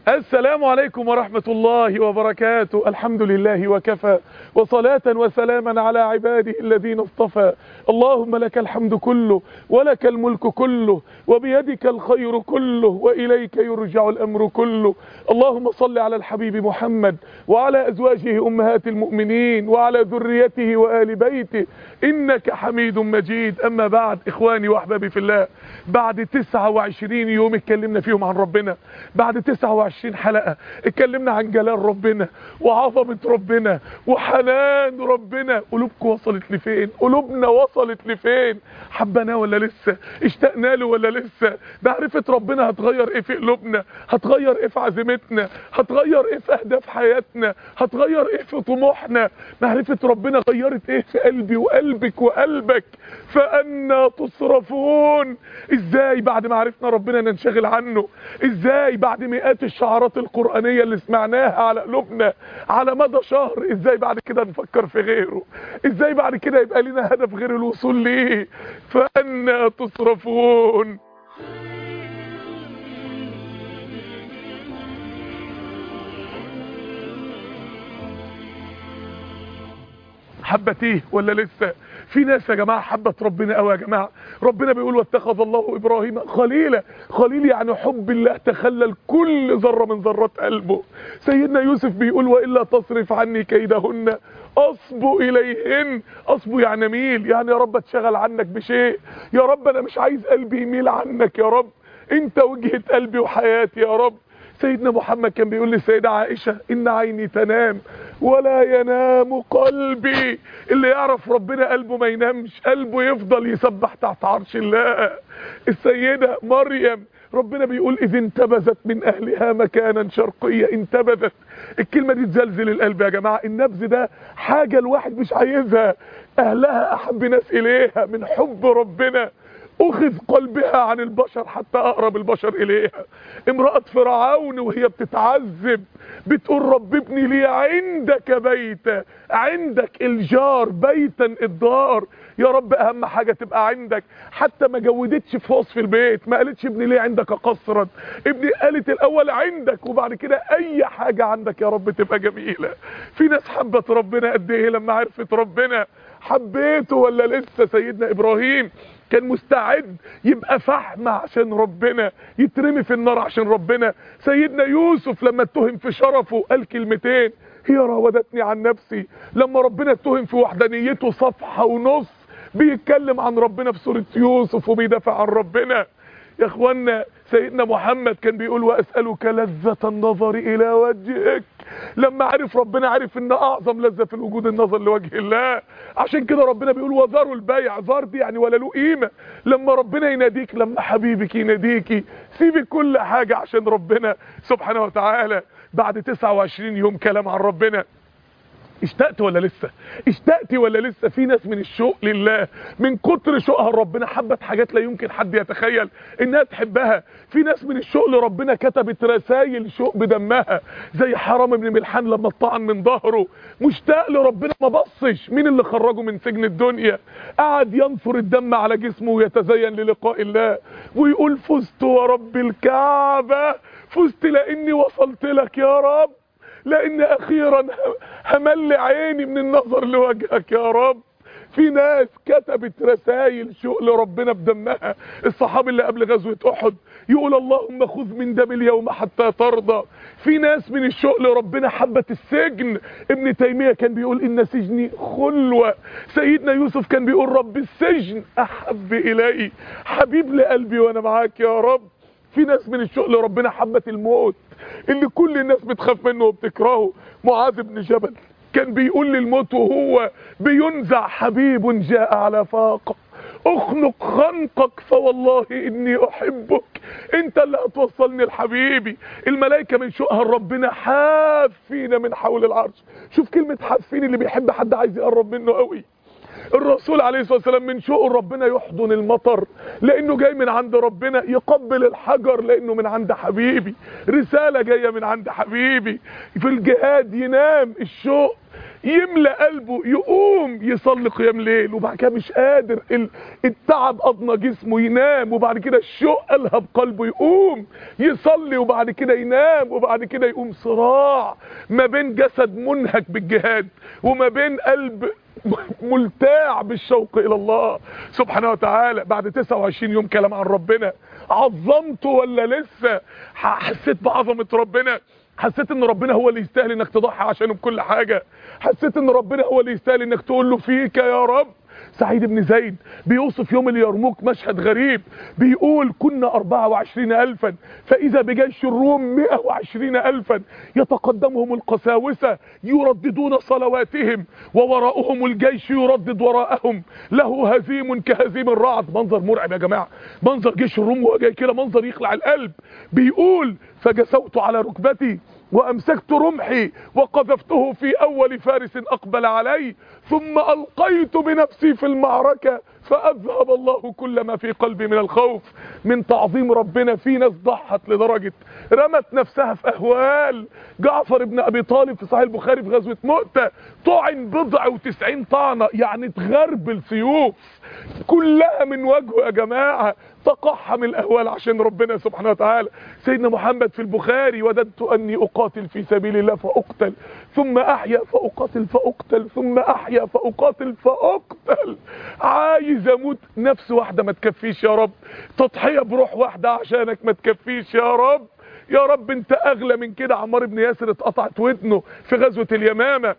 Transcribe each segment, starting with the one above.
السلام عليكم ورحمة الله وبركاته الحمد لله وكفى وصلاة وسلاما على عباده الذين اصطفى اللهم لك الحمد كله ولك الملك كله وبيدك الخير كله وإليك يرجع الأمر كله اللهم صل على الحبيب محمد وعلى أزواجه أمهات المؤمنين وعلى ذريته وآل بيته إنك حميد مجيد أما بعد إخواني وأحبابي في الله بعد 29 يوم اتكلمنا فيهم عن ربنا بعد 29 حلقة اتكلمنا عن جلال ربنا وعظمة ربنا وحنان ربنا قلوبكم وصلت لفين قلوبنا وصلت لفين حبنا ولا لسه اشتقنا له ولا لسه معرفة ربنا هتغير ايه في قلوبنا هتغير ايه في عزيمتنا هتغير ايه في اهداف حياتنا هتغير ايه في طموحنا معرفة ربنا غيرت ايه في قلبي وقلبك وقلبك فأنا تصرفون ازاي بعد ما عرفنا ربنا ننشغل عنه ازاي بعد مئات الشعارات القرآنية اللي سمعناها على قلوبنا على مدى شهر ازاي بعد كده نفكر في غيره ازاي بعد كده يبقى لنا هدف غير الوصول ليه فأنا تصرفون حبتيه ولا لسه في ناس يا جماعه حبت ربنا قوي يا جماعه ربنا بيقول واتخذ الله ابراهيم خليلا خليل يعني حب الله تخلل كل ذره من ذرات قلبه سيدنا يوسف بيقول والا تصرف عني كيدهن اصبو اليهن اصبو يعني ميل يعني يا رب اتشغل عنك بشيء يا رب انا مش عايز قلبي يميل عنك يا رب انت وجهه قلبي وحياتي يا رب سيدنا محمد كان بيقول للسيدة عائشة إن عيني تنام ولا ينام قلبي اللي يعرف ربنا قلبه ما ينامش قلبه يفضل يسبح تحت عرش الله السيدة مريم ربنا بيقول إذ انتبذت من أهلها مكانا شرقيا انتبذت الكلمة دي تزلزل القلب يا جماعة النبذ ده حاجة الواحد مش عايزها أهلها أحب ناس إليها من حب ربنا أخذ قلبها عن البشر حتى أقرب البشر إليها امرأة فرعون وهي بتتعذب بتقول رب ابني لي عندك بيتا عندك الجار بيتا الدار يا رب أهم حاجة تبقى عندك حتى ما جودتش في وصف البيت ما قالتش ابني ليه عندك قصرا ابني قالت الأول عندك وبعد كده أي حاجة عندك يا رب تبقى جميلة في ناس حبت ربنا قد ايه لما عرفت ربنا حبيته ولا لسه سيدنا إبراهيم كان مستعد يبقى فحم عشان ربنا يترمي في النار عشان ربنا سيدنا يوسف لما اتهم في شرفه قال كلمتين هي راودتني عن نفسي لما ربنا اتهم في وحدانيته صفحة ونص بيتكلم عن ربنا في سورة يوسف وبيدافع عن ربنا يا اخوانا سيدنا محمد كان بيقول واسألك لذة النظر الى وجهك لما عرف ربنا عرف ان اعظم لذة في الوجود النظر لوجه الله عشان كده ربنا بيقول وذروا البيع ذر دي يعني ولا له قيمة لما ربنا يناديك لما حبيبك يناديكي سيبي كل حاجة عشان ربنا سبحانه وتعالى بعد 29 يوم كلام عن ربنا اشتقت ولا لسه اشتقتي ولا لسه في ناس من الشوق لله من كتر شوقها لربنا حبت حاجات لا يمكن حد يتخيل انها تحبها في ناس من الشوق لربنا كتبت رسائل شوق بدمها زي حرام بن ملحان لما اتطعن من ظهره مشتاق لربنا ما بصش مين اللي خرجه من سجن الدنيا قعد ينثر الدم على جسمه ويتزين للقاء الله ويقول فزت ورب الكعبة فزت لاني وصلت لك يا رب لان اخيرا همل عيني من النظر لوجهك يا رب في ناس كتبت رسائل شوق لربنا بدمها الصحابي اللي قبل غزوة احد يقول اللهم خذ من دم اليوم حتى ترضى في ناس من الشوق لربنا حبت السجن ابن تيمية كان بيقول ان سجني خلوة سيدنا يوسف كان بيقول رب السجن احب الي حبيب لقلبي وانا معاك يا رب في ناس من الشوق لربنا حبت الموت اللي كل الناس بتخاف منه وبتكرهه معاذ بن جبل كان بيقول للموت وهو بينزع حبيب جاء على فاقه اخنق خنقك فوالله اني احبك انت اللي هتوصلني لحبيبي الملائكه من شوقها لربنا حافين من حول العرش شوف كلمه حافين اللي بيحب حد عايز يقرب منه قوي الرسول عليه الصلاة والسلام من شوقه ربنا يحضن المطر لانه جاي من عند ربنا يقبل الحجر لانه من عند حبيبي رسالة جاية من عند حبيبي في الجهاد ينام الشوق يملى قلبه يقوم يصلي قيام ليل وبعد كده مش قادر ال- التعب اضنى جسمه ينام وبعد كده الشوق الهب قلبه يقوم يصلي وبعد كده ينام وبعد كده يقوم صراع ما بين جسد منهك بالجهاد وما بين قلب ملتاع بالشوق الى الله سبحانه وتعالى بعد 29 يوم كلام عن ربنا عظمته ولا لسه ح- حسيت بعظمه ربنا حسيت ان ربنا هو اللي يستاهل انك تضحي عشانه بكل حاجه حسيت ان ربنا هو اللي يستاهل انك تقول له فيك يا رب سعيد بن زيد بيوصف يوم اليرموك مشهد غريب بيقول كنا 24 ألفا فإذا بجيش الروم 120 ألفا يتقدمهم القساوسة يرددون صلواتهم ووراءهم الجيش يردد وراءهم له هزيم كهزيم الرعد منظر مرعب يا جماعة منظر جيش الروم وهو جاي كده منظر يخلع القلب بيقول فجسوت على ركبتي وامسكت رمحي وقذفته في اول فارس اقبل علي ثم القيت بنفسي في المعركة فاذهب الله كل ما في قلبي من الخوف من تعظيم ربنا في ناس ضحت لدرجة رمت نفسها في اهوال جعفر بن ابي طالب في صحيح البخاري في غزوة مؤتة طعن بضع وتسعين طعنة يعني تغربل سيوف كلها من وجهه يا جماعة تقحم الاهوال عشان ربنا سبحانه وتعالى سيدنا محمد في البخاري وددت اني اقاتل في سبيل الله فاقتل ثم احيا فاقاتل فاقتل ثم احيا فاقاتل فاقتل عايز اموت نفس واحده ما تكفيش يا رب تضحيه بروح واحده عشانك ما تكفيش يا رب يا رب انت اغلى من كده عمار بن ياسر اتقطعت ودنه في غزوه اليمامه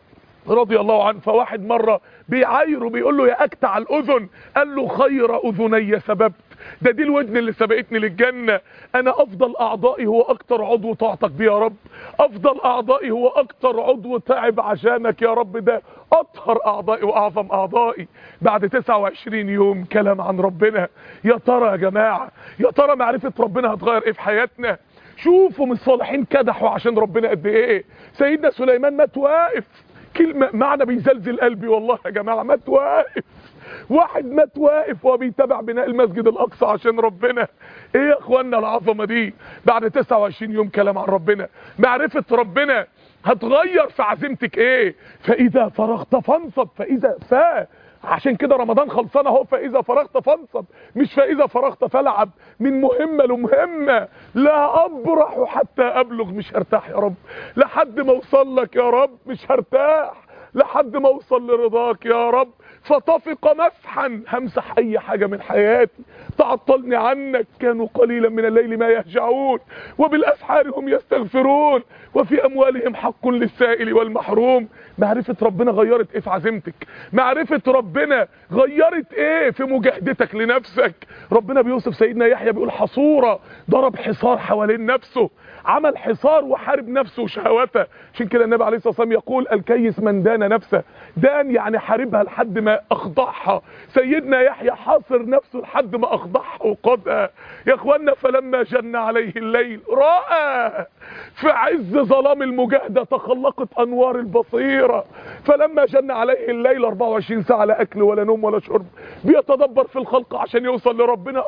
رضي الله عنه فواحد مرة بيعايره بيقول له يا أكتع الأذن قال له خير أذني سببت ده دي الودن اللي سبقتني للجنة أنا أفضل أعضائي هو أكتر عضو طاعتك بيه يا رب أفضل أعضائي هو أكتر عضو تعب عشانك يا رب ده أطهر أعضائي وأعظم أعضائي بعد 29 يوم كلام عن ربنا يا ترى يا جماعة يا ترى معرفة ربنا هتغير إيه في حياتنا شوفوا من الصالحين كدحوا عشان ربنا قد إيه سيدنا سليمان مات واقف كلمة معنى بيزلزل قلبي والله يا جماعة مات واقف واحد مات واقف وهو بيتابع بناء المسجد الاقصى عشان ربنا ايه يا اخوانا العظمه دي بعد 29 يوم كلام عن ربنا معرفه ربنا هتغير في عزيمتك ايه فاذا فرغت فانصب فاذا فا عشان كده رمضان خلصان اهو فاذا فرغت فانصب مش فاذا فرغت فالعب من مهمه لمهمه لا ابرح حتى ابلغ مش هرتاح يا رب لحد ما اوصل لك يا رب مش هرتاح لحد ما اوصل لرضاك يا رب فطفق مسحا همسح اي حاجة من حياتي تعطلني عنك كانوا قليلا من الليل ما يهجعون وبالاسحار هم يستغفرون وفي اموالهم حق للسائل والمحروم معرفة ربنا غيرت ايه في عزيمتك معرفة ربنا غيرت ايه في مجاهدتك لنفسك ربنا بيوصف سيدنا يحيى بيقول حصورة ضرب حصار حوالين نفسه عمل حصار وحارب نفسه وشهواته عشان كده النبي عليه الصلاه والسلام يقول الكيس من دان نفسه دان يعني حاربها لحد ما اخضعها سيدنا يحيى حاصر نفسه لحد ما اخضعها وقضى يا اخوانا فلما جن عليه الليل راى في عز ظلام المجاهده تخلقت انوار البصيره فلما جن عليه الليل 24 ساعه لا اكل ولا نوم ولا شرب بيتدبر في الخلق عشان يوصل لربنا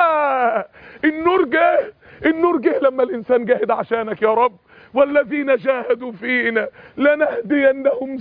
راى النور جه النور جه لما الانسان جاهد عشانك يا رب والذين جاهدوا فينا لنهدينهم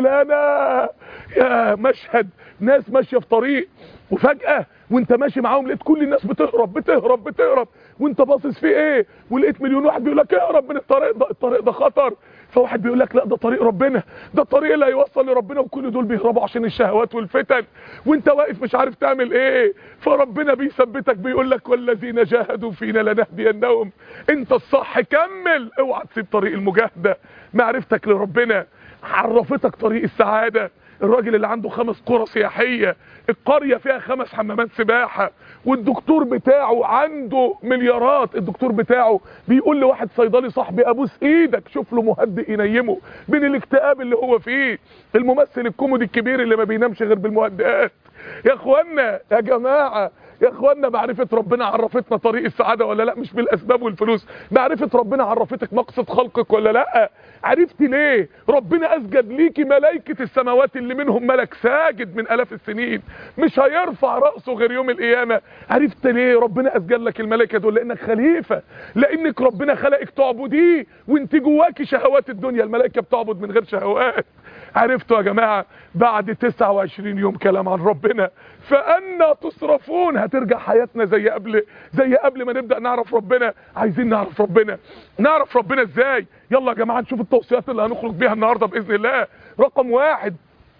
سبلنا يا مشهد ناس ماشيه في طريق وفجأة وانت ماشي معاهم لقيت كل الناس بتهرب بتهرب بتهرب وانت باصص في ايه ولقيت مليون واحد بيقول لك اهرب من الطريق ده الطريق ده خطر فواحد بيقول لك لا ده طريق ربنا ده الطريق اللي هيوصل لربنا وكل دول بيهربوا عشان الشهوات والفتن وانت واقف مش عارف تعمل ايه فربنا بيثبتك بيقول لك والذين جاهدوا فينا لنهدينهم انت الصح كمل اوعى تسيب طريق المجاهده معرفتك لربنا عرفتك طريق السعاده الراجل اللي عنده خمس قرى سياحيه القريه فيها خمس حمامات سباحه والدكتور بتاعه عنده مليارات الدكتور بتاعه بيقول لواحد صيدلي صاحبي ابوس ايدك شوف له مهدئ ينيمه من الاكتئاب اللي هو فيه الممثل الكوميدي الكبير اللي ما بينامش غير بالمهدئات يا اخوانا يا جماعه يا اخوانا معرفة ربنا عرفتنا طريق السعادة ولا لا مش بالاسباب والفلوس معرفة ربنا عرفتك مقصد خلقك ولا لا عرفتي ليه ربنا اسجد ليكي ملائكة السماوات اللي منهم ملك ساجد من الاف السنين مش هيرفع رأسه غير يوم القيامة عرفت ليه ربنا اسجد لك الملائكة دول لانك خليفة لانك ربنا خلقك تعبديه وانت جواكي شهوات الدنيا الملائكة بتعبد من غير شهوات عرفتوا يا جماعة بعد 29 يوم كلام عن ربنا فأنا تصرفون هترجع حياتنا زي قبل زي قبل ما نبدأ نعرف ربنا عايزين نعرف ربنا نعرف ربنا ازاي يلا يا جماعة نشوف التوصيات اللي هنخرج بيها النهاردة بإذن الله رقم واحد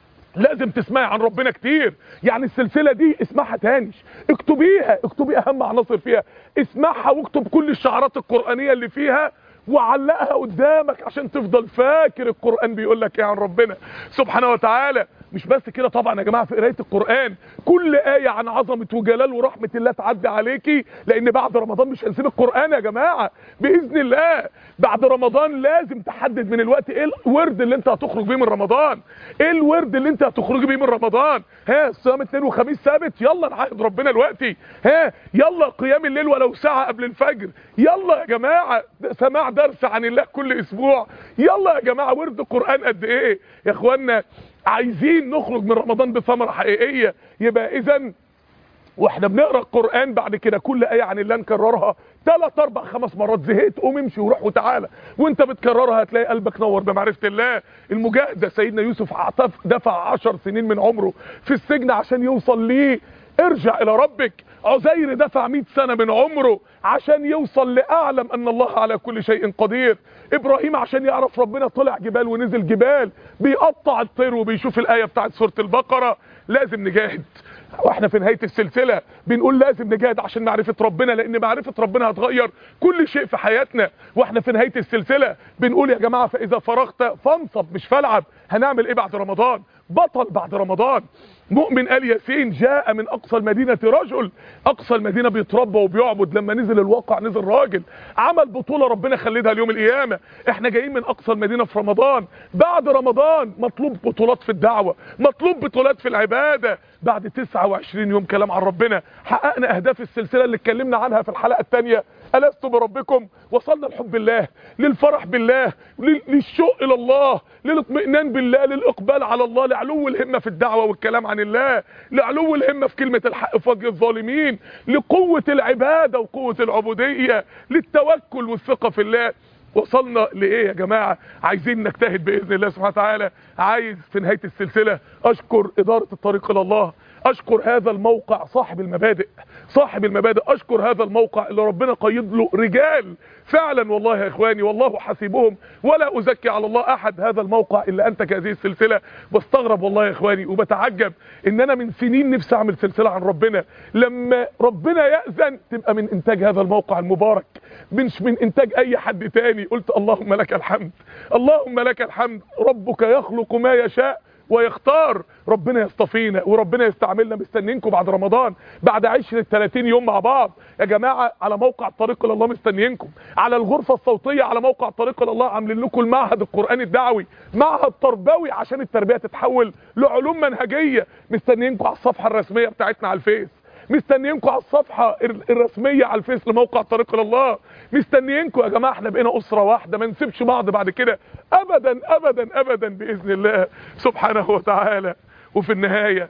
لازم تسمعي عن ربنا كتير يعني السلسلة دي اسمعها تاني اكتبيها اكتبي اهم عناصر فيها اسمعها واكتب كل الشعارات القرآنية اللي فيها وعلقها قدامك عشان تفضل فاكر القرآن بيقول لك ايه عن ربنا سبحانه وتعالى مش بس كده طبعا يا جماعه في قرايه القران كل ايه عن عظمه وجلال ورحمه الله تعدي عليكي لان بعد رمضان مش هنسيب القران يا جماعه باذن الله بعد رمضان لازم تحدد من الوقت ايه الورد اللي انت هتخرج بيه من رمضان ايه الورد اللي انت هتخرج بيه من رمضان ها صيام اثنين وخميس ثابت يلا نعهد ربنا دلوقتي ها يلا قيام الليل ولو ساعه قبل الفجر يلا يا جماعه سماع درس عن الله كل اسبوع يلا يا جماعه ورد قران قد ايه يا اخوانا عايزين نخرج من رمضان بثمرة حقيقية يبقى اذا واحنا بنقرا القران بعد كده كل ايه عن الله نكررها ثلاث اربع خمس مرات زهقت قوم امشي وروح وتعالى وانت بتكررها هتلاقي قلبك نور بمعرفه الله المجاهده سيدنا يوسف اعتف دفع عشر سنين من عمره في السجن عشان يوصل ليه ارجع الى ربك عزير دفع 100 سنة من عمره عشان يوصل لأعلم أن الله على كل شيء قدير إبراهيم عشان يعرف ربنا طلع جبال ونزل جبال بيقطع الطير وبيشوف الآية بتاعت سورة البقرة لازم نجاهد واحنا في نهاية السلسلة بنقول لازم نجاهد عشان معرفة ربنا لان معرفة ربنا هتغير كل شيء في حياتنا واحنا في نهاية السلسلة بنقول يا جماعة فاذا فرغت فانصب مش فالعب هنعمل ايه بعد رمضان بطل بعد رمضان مؤمن آل ياسين جاء من أقصى المدينة رجل أقصى المدينة بيتربى وبيعبد لما نزل الواقع نزل راجل عمل بطولة ربنا خلدها اليوم القيامة احنا جايين من أقصى المدينة في رمضان بعد رمضان مطلوب بطولات في الدعوة مطلوب بطولات في العبادة بعد 29 يوم كلام عن ربنا حققنا أهداف السلسلة اللي اتكلمنا عنها في الحلقة الثانية ألست بربكم وصلنا لحب الله للفرح بالله للشوق إلى الله للاطمئنان بالله للإقبال على الله لعلو الهمة في الدعوة والكلام عن الله لعلو الهمة في كلمة الحق في وجه الظالمين لقوة العبادة وقوة العبودية للتوكل والثقة في الله وصلنا لايه يا جماعة عايزين نجتهد باذن الله سبحانه وتعالى عايز في نهاية السلسلة اشكر ادارة الطريق الى الله اشكر هذا الموقع صاحب المبادئ صاحب المبادئ اشكر هذا الموقع اللي ربنا قيد له رجال فعلا والله يا اخواني والله حسيبهم ولا ازكي على الله احد هذا الموقع اللي انتج هذه السلسله بستغرب والله يا اخواني وبتعجب ان انا من سنين نفسي اعمل سلسله عن ربنا لما ربنا ياذن تبقى من انتاج هذا الموقع المبارك مش من انتاج اي حد تاني قلت اللهم لك الحمد اللهم لك الحمد ربك يخلق ما يشاء ويختار ربنا يصطفينا وربنا يستعملنا مستنيينكم بعد رمضان بعد عشرة 30 يوم مع بعض يا جماعة على موقع الطريق الى الله مستنيينكم على الغرفة الصوتية على موقع الطريق الى الله عاملين لكم المعهد القرآني الدعوي معهد تربوي عشان التربية تتحول لعلوم منهجية مستنيينكم على الصفحة الرسمية بتاعتنا على الفيس مستنيينكم على الصفحة الرسمية على الفيس لموقع طريق الى الله مستنيينكم يا جماعة احنا بقينا اسرة واحدة ما نسيبش بعض بعد كده ابدا ابدا ابدا باذن الله سبحانه وتعالى وفي النهاية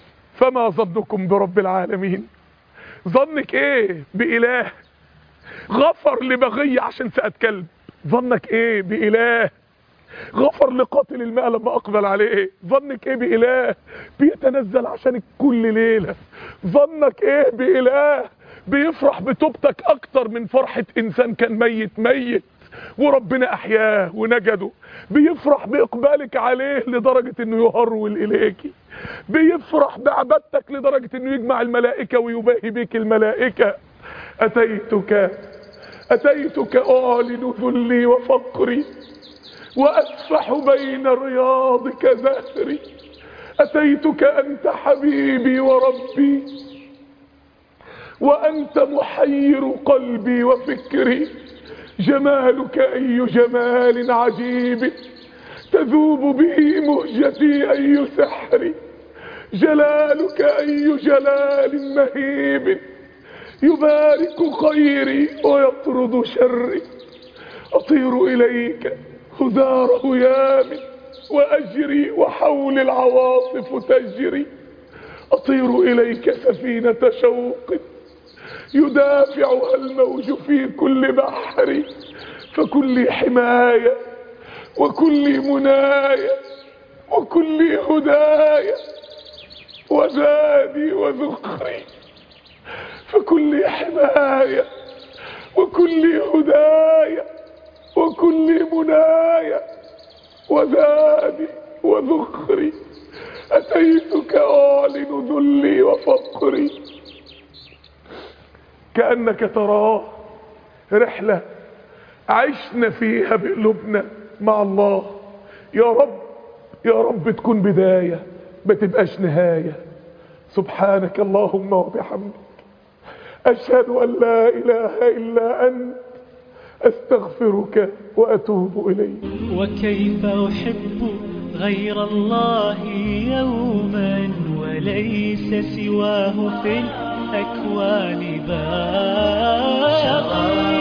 فما ظنكم برب العالمين ظنك ايه بإله غفر لبغية عشان سأت كلب ظنك ايه بإله غفر لقاتل الماء لما اقبل عليه ظنك ايه بإله بيتنزل عشانك كل ليلة ظنك ايه بإله بيفرح بتوبتك اكتر من فرحة انسان كان ميت ميت وربنا احياه ونجده بيفرح باقبالك عليه لدرجة انه يهرول اليكي بيفرح بعبادتك لدرجة انه يجمع الملائكة ويباهي بك الملائكة اتيتك اتيتك اعلن ذلي وفقري واسفح بين رياضك زهري اتيتك انت حبيبي وربي وانت محير قلبي وفكري جمالك اي جمال عجيب تذوب به مهجتي اي سحر جلالك اي جلال مهيب يبارك خيري ويطرد شري اطير اليك هدار هيام واجري وحول العواصف تجري اطير اليك سفينة شوق يدافعها الموج في كل بحر فكل حماية وكل مناية وكل هدايا وزادي وذخري فكل حماية وكل هدايا وكل منايا وزادي وذخري أتيتك أعلن ذلي وفقري كأنك تراه رحلة عشنا فيها بقلوبنا مع الله يا رب يا رب تكون بداية ما تبقاش نهاية سبحانك اللهم وبحمدك أشهد أن لا إله إلا أنت أستغفرك وأتوب إليك وكيف أحب غير الله يوما وليس سواه في الأكوان بار